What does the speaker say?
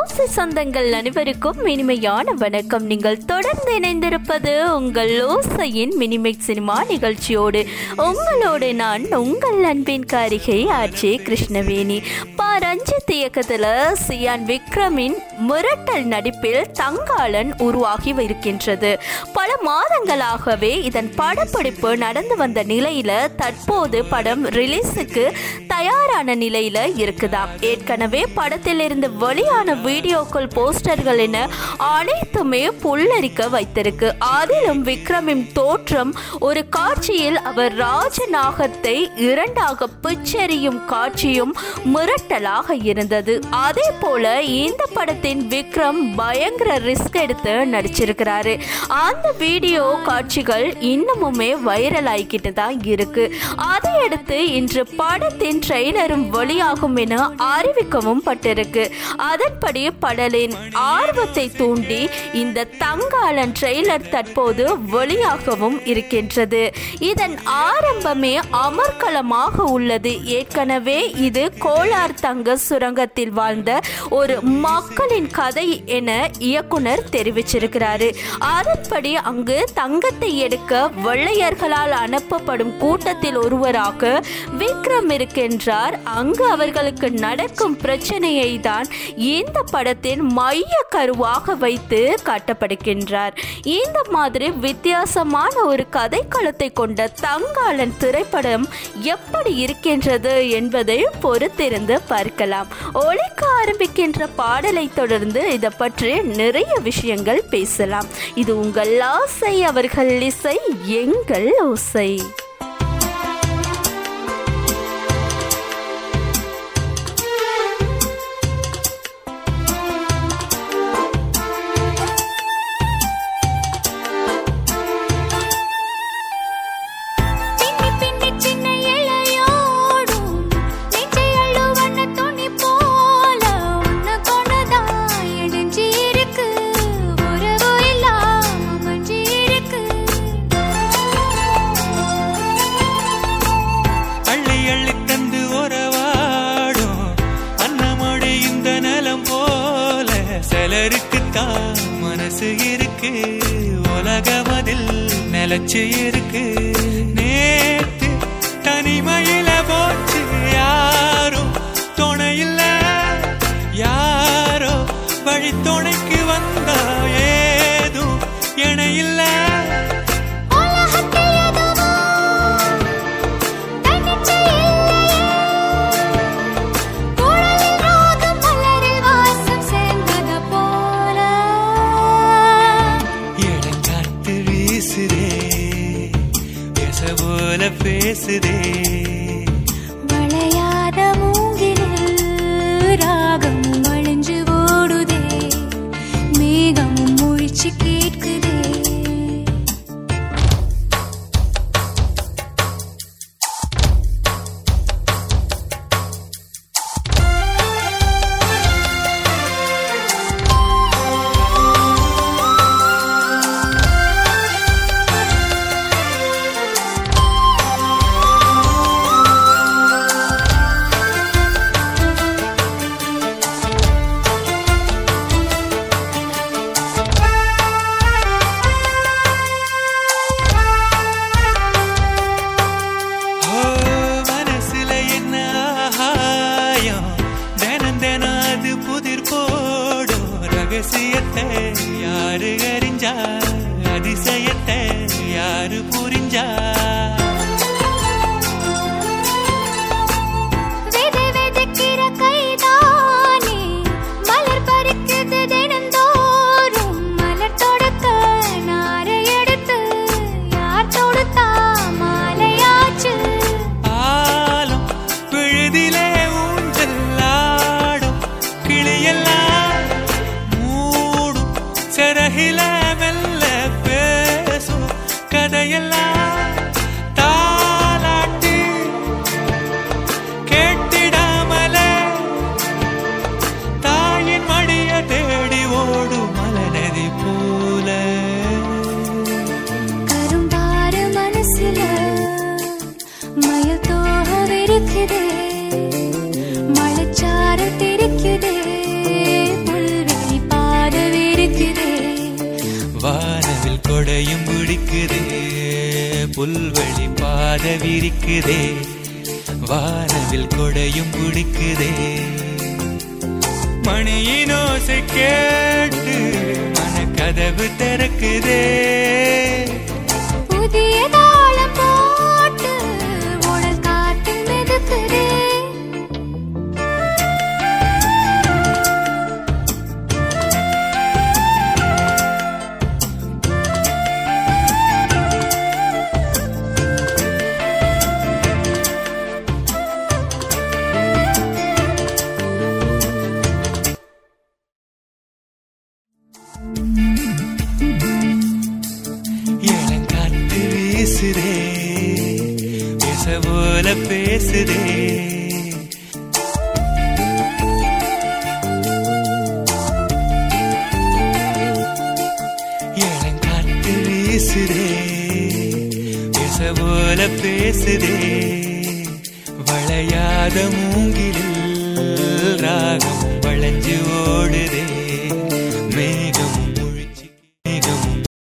ஓசை சொந்தங்கள் அனைவருக்கும் இனிமையான வணக்கம் நீங்கள் தொடர்ந்து இணைந்திருப்பது உங்கள் ஓசையின் மினிமிக் சினிமா நிகழ்ச்சியோடு உங்களோடு நான் உங்கள் அன்பின் காரிகை ஆட்சி கிருஷ்ணவேணி பா ரஞ்சித் இயக்கத்தில் சியான் விக்ரமின் முரட்டல் நடிப்பில் தங்காளன் உருவாகி இருக்கின்றது பல மாதங்களாகவே இதன் படப்பிடிப்பு நடந்து வந்த நிலையில தற்போது படம் ரிலீஸுக்கு தயாரான நிலையில இருக்குதாம் ஏற்கனவே படத்தில் இருந்து வெளியான வீடியோக்கள் போஸ்டர்கள் என அனைத்துமே புல்லரிக்க வைத்திருக்கு அதிலும் விக்ரமின் தோற்றம் ஒரு காட்சியில் அவர் ராஜநாகத்தை இரண்டாக பிச்செறியும் காட்சியும் மிரட்டலாக இருந்தது அதே போல இந்த படத்தின் விக்ரம் பயங்கர ரிஸ்க் எடுத்து நடிச்சிருக்கிறாரு அந்த வீடியோ காட்சிகள் இன்னமுமே வைரல் ஆகிக்கிட்டு தான் இருக்கு அதையடுத்து இன்று படத்தின் ட்ரெய்லரும் வெளியாகும் என அறிவிக்கவும் பட்டிருக்கு அதன்படி படலின் ஆர்வத்தை தூண்டி இந்த தங்காளன் ட்ரெய்லர் தற்போது வெளியாகவும் இருக்கின்றது இதன் ஆரம்பமே அமர்க்கலமாக உள்ளது ஏற்கனவே இது கோலார் தங்க சுரங்கத்தில் வாழ்ந்த ஒரு மக்களின் கதை என இயக்குனர் தெரிவிச்சிருக்கிறாரு அதன்படி அங்கு தங்கத்தை எடுக்க வெள்ளையர்களால் அனுப்பப்படும் கூட்டத்தில் ஒருவராக விக்ரம் இருக்கின்றார் அங்கு அவர்களுக்கு நடக்கும் பிரச்சனையை தான் இந்த படத்தின் மைய கருவாக வைத்து காட்டப்படுகின்றார் இந்த மாதிரி வித்தியாசமான ஒரு கதைக்களத்தை கொண்ட தங்காளன் திரைப்படம் எப்படி இருக்கின்றது என்பதை பொறுத்திருந்து பார்க்கலாம் ஒழிக்க ஆரம்பிக்கின்ற பாடலை தொடர்ந்து இதை பற்றி நிறைய விஷயங்கள் பேசலாம் இது உங்கள் ஆசை அவர்கள் இசை எங்கள் ஓசை பின்னி பின்னி சின்ன இழையோடும் நெஞ்சை அள்ளுவண்ண துணி போல உன்னை கொண்டுதான் இணைஞ்சு இருக்கு உறவு இல்லாம மஞ்சி இருக்கு அள்ளி அள்ளி தந்து உறவாடும் அன்னமொழி இந்த நலம் போல சிலருக்குத்தான் மனசு இருக்கு உலகம் அதில் நிலச்சு இருக்கு நேத்து தனிமையில போச்சு யாரும் துணையில்ல யாரோ வழி துணைக்கு வந்தா ஏதும் இணையில்ல உலகத்தில் எதுவோ தன்னிச்சை இல்லையே குழலில் ராகம் மலரில் வாசம் சேர்ந்தது போல இளங்காத்து வீசுதே பேச போல பேசுதே வளையாத மூங்கிலில் ராகமும் வழிஞ்சு ஓடுதே மேகமும் முழிச்சு கேட்குதே ஓ மனசுல என்ன ஆகாயம் தினம் தினம் அது புதிர் போடும் ரகசியத்தை யாரு அறிஞ்சா அதிசயத்தை யாரு புரிஞ்சா விதை விதைக்கிற கைதானே மலர் பறிக்குது தினந்தோறும் மலர் தொடுக்க நாரை எடுத்து யார் தொடுத்தா மாலையாச்சு ஆலம் விழுதிலே ஊஞ்சல் ஆடும் கிளியெல்லாம் மூடும் சிறகில மெல்ல பேசும் கதையெல்லாம் குடையும் பிடிக்குதே புல்வெளி பாத விரிக்குதே வானவில் கொடையும் பிடிக்குதே மணியின் ஓசை கேட்டு மனக்கதவு திறக்குதே புதிய தாளம் போட்டு உடல் காட்டில் மிதக்குதே இளங்காத்து வீசுதே பேச போல பேசுதே இளங்காத்து வீசுதே பேச போல பேசுதே வளையாத மூங்கிலில் ராக